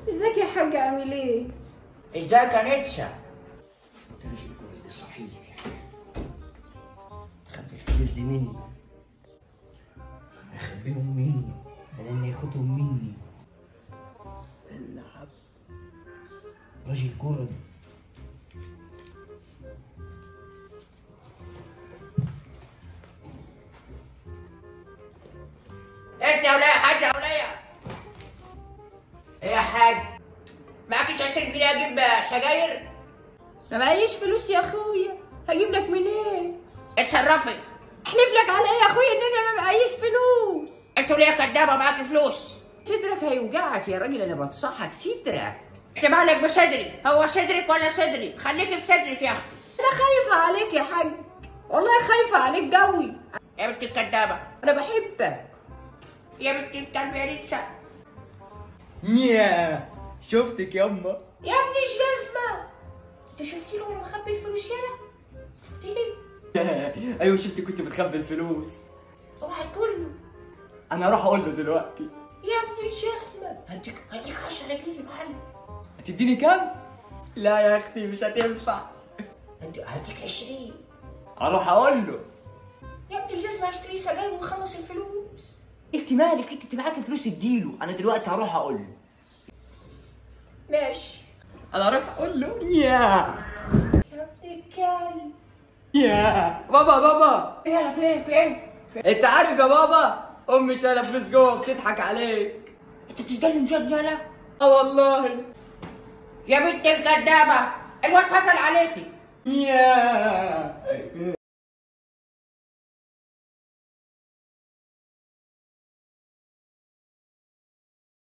ازيك يا حاج عامل ايه؟ ازيك يا نتسا ترجع الجهد صحيح خبي الفلوس دي مني اخبيهم مني لان ياخدهم مني العب راجل كورة انت يا ولاية حاجة يا ولاية ايه يا حاج معكش 20 جنيه اجيب سجاير ما معيش فلوس يا اخويا هجيب لك منين؟ اتصرفي احلف لك على ايه يا اخويا ان انا ما معيش فلوس انتوا ليه كدابة معاكي فلوس صدرك هيوجعك يا راجل انا بنصحك صدرك انت مالك بصدري هو صدرك ولا صدري خليكي في صدرك يا اختي انا خايفه عليك يا حاج والله خايفه عليك قوي يا بنت الكدابة انا بحبك يا بنت الكلب يا نتسا يا شفتك يما يا ابني الجزمه انت شفتي له وانا بخبي الفلوس يلا شفتي لي ايوه شفتك كنت بتخبي الفلوس اوعى تقول له انا راح اقول له دلوقتي يا ابني الجزمه هديك هديك 10 جنيه معلم هتديني كام؟ لا يا اختي مش هتنفع هديك هديك 20 هروح اقول له يا ابني الجزمه هشتري سجاير ونخلص الفلوس انت مالك انت معاكي فلوس اديله انا دلوقتي هروح اقول له ماشي انا هروح اقول له يا يا ابني الكلب يا بابا بابا يلا فين فين انت عارف يا بابا امي شايله فلوس جوه بتضحك عليك انت بتتكلم جد يلا اه والله يا بنت الكدابة الواد فتل عليكي يا